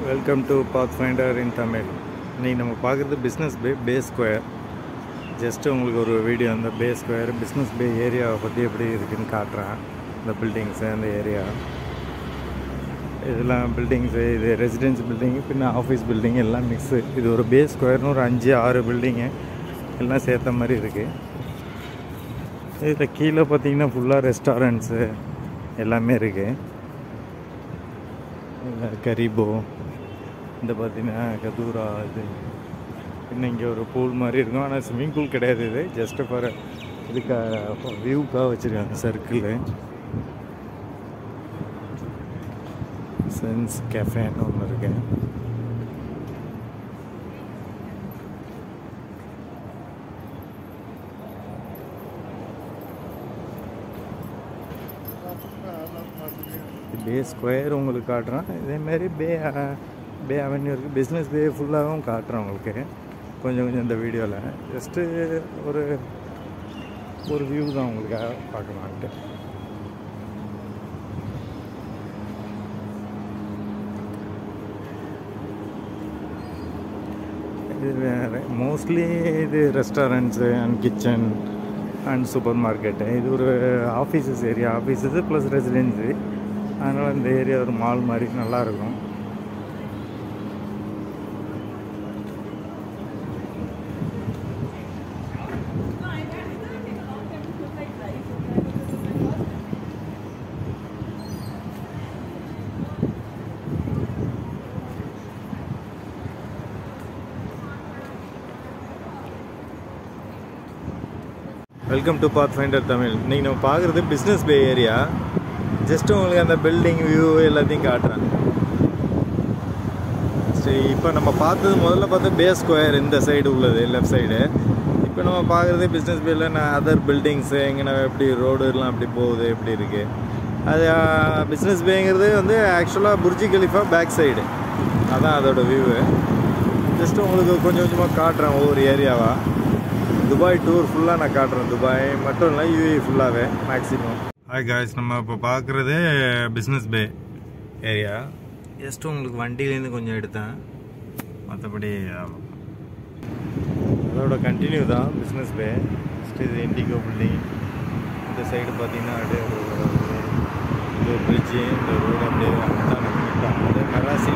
welcome to Path Finder in Tamil இன்னைக்கு நம்ம பார்க்குறது Business Bay Bay Square just உங்களுக்கு ஒரு வீடியோ அந்த பே ஸ்கொயர் பிஸ்னஸ் பே ஏரியாவை பற்றி எப்படி இருக்குன்னு காட்டுறேன் இந்த பில்டிங்ஸு அந்த ஏரியா இதெல்லாம் பில்டிங்ஸு இது ரெசிடென்ஸ் பில்டிங்கு பின்ன ஆஃபீஸ் பில்டிங் எல்லாம் மிக்ஸு இது ஒரு பே ஸ்கொயர்னு ஒரு அஞ்சு ஆறு பில்டிங்கு எல்லாம் சேர்த்த மாதிரி இருக்குது இதில் கீழே பார்த்தீங்கன்னா ஃபுல்லாக ரெஸ்டாரண்ட்ஸு எல்லாமே இருக்குது இல்லை கரிபோ இந்த பார்த்தீங்கன்னா கதூரா இது இன்னும் இங்கே ஒரு பூல் மாதிரி இருக்கும் ஆனால் ஸ்விம்மிங் பூல் கிடையாது இது ஜஸ்ட் ஃபார் இதுக்காக வியூக்காக வச்சுருக்காங்க சர்க்கிள் சென்ஸ் கேஃபேன்னு ஒன்று இருக்கு பே ஸ்கொயர் உங்களுக்கு காட்டுறேன் இதேமாரி பே பே அவென்யூ இருக்குது பிஸ்னஸ் பே ஃபுல்லாகவும் காட்டுறேன் உங்களுக்கு கொஞ்சம் கொஞ்சம் இந்த வீடியோவில் ஜஸ்ட்டு ஒரு ஒரு வியூ தான் உங்களுக்காக பார்க்கலான்ட்டு இது வேறு மோஸ்ட்லி இது restaurants and kitchen and supermarket இது ஒரு offices area offices plus residency அதனால் இந்த ஏரியா ஒரு மால் மாதிரி நல்லாயிருக்கும் welcome to Path Finder Tamil இன்றைக்கி நம்ம பார்க்குறது பிஸ்னஸ் பே ஏரியா ஜஸ்ட் உங்களுக்கு அந்த பில்டிங் வியூ எல்லாத்தையும் காட்டுறேன் சரி இப்போ நம்ம பார்த்தது முதல்ல பார்த்தா பே ஸ்கொயர் இந்த சைடு உள்ளது லெஃப்ட் சைடு இப்போ நம்ம பார்க்குறது பிஸ்னஸ் பேல நான் அதர் பில்டிங்ஸு எங்கன்னா எப்படி ரோடுலாம் எப்படி போகுது எப்படி இருக்குது அது பிஸ்னஸ் பேங்கிறது வந்து ஆக்சுவலாக புர்ஜி கலிஃபா பேக் சைடு அதான் அதோட வியூவு ஜஸ்ட் உங்களுக்கு கொஞ்சம் கொஞ்சமாக காட்டுறேன் ஒவ்வொரு ஏரியாவாக துபாய் டூர் ஃபுல்லாக நான் காட்டுறேன் துபாய் மட்டும் இல்லை யூஏ ஃபுல்லாகவே மேக்ஸிமம் ஹாய் காய்ஸ் நம்ம இப்போ பார்க்குறது பிஸ்னஸ் பே ஏரியா ஜஸ்ட் உங்களுக்கு வண்டியிலேருந்து கொஞ்சம் எடுத்தேன் மற்றபடி அதோட கண்டினியூ தான் பிஸ்னஸ் பே ஜஸ்ட் இது இண்டிகோ பில்டிங் இந்த சைடு பார்த்தீங்கன்னா அப்படியே ஒரு இந்த பிரிட்ஜு இந்த ரோடு அப்படியே தான் அதே மெராசி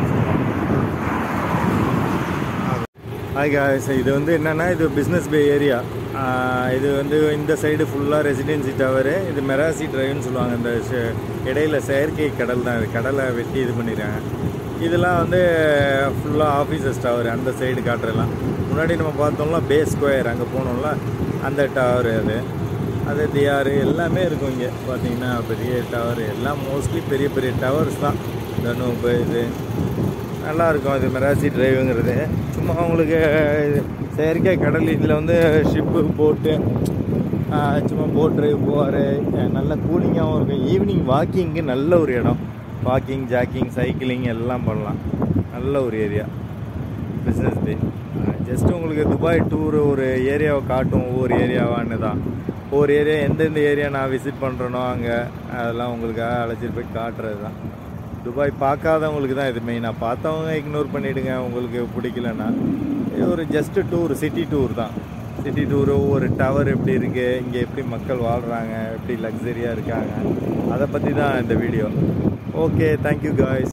ஹாய் காய்ஸ் இது வந்து என்னென்னா இது பிஸ்னஸ் பே ஏரியா இது வந்து இந்த சைடு ஃபுல்லாக ரெசிடென்சி டவரு இது மெராசி டிரைவ்னு சொல்லுவாங்க இந்த இடையில செயற்கை கடல் தான் இது கடலை வெட்டி இது பண்ணிடுறாங்க இதெல்லாம் வந்து ஃபுல்லாக ஆஃபீஸஸ் டவர் அந்த சைடு காட்டுறலாம் முன்னாடி நம்ம பார்த்தோம்ல பே ஸ்கொயர் அங்கே போனோம்ல அந்த டவர் அது அது தியார் எல்லாமே இருக்கும் இங்கே பார்த்தீங்கன்னா பெரிய டவர் எல்லாம் மோஸ்ட்லி பெரிய பெரிய டவர்ஸ் தான் தனூப் இது நல்லாயிருக்கும் இது மெராசி டிரைவுங்கிறது சும்மா உங்களுக்கு செயற்கை கடல் இதில் வந்து ஷிப்பு போட்டு சும்மா போட் டிரைவ் போவார் நல்ல கூலிங்காகவும் இருக்கும் ஈவினிங் வாக்கிங்க்கு நல்ல ஒரு இடம் வாக்கிங் ஜாக்கிங் சைக்கிளிங் எல்லாம் பண்ணலாம் நல்ல ஒரு ஏரியா பிஸ்னஸ் டே ஜஸ்ட் உங்களுக்கு துபாய் டூர் ஒரு ஏரியாவை காட்டும் ஒவ்வொரு ஏரியாவான்னு தான் ஒவ்வொரு ஏரியா எந்தெந்த ஏரியா நான் விசிட் பண்ணுறேனோ அங்கே அதெல்லாம் உங்களுக்காக அழைச்சிட்டு போய் காட்டுறது தான் துபாய் பார்க்காதவங்களுக்கு தான் இது மெயினாக பார்த்தவங்க இக்னோர் பண்ணிவிடுங்க உங்களுக்கு பிடிக்கலன்னா இது ஒரு ஜஸ்ட்டு டூர் சிட்டி டூர் தான் சிட்டி டூர் ஒவ்வொரு டவர் எப்படி இருக்குது இங்கே எப்படி மக்கள் வாழ்கிறாங்க எப்படி லக்ஸரியாக இருக்காங்க அதை பற்றி தான் இந்த வீடியோ ஓகே தேங்க்யூ காய்ஸ்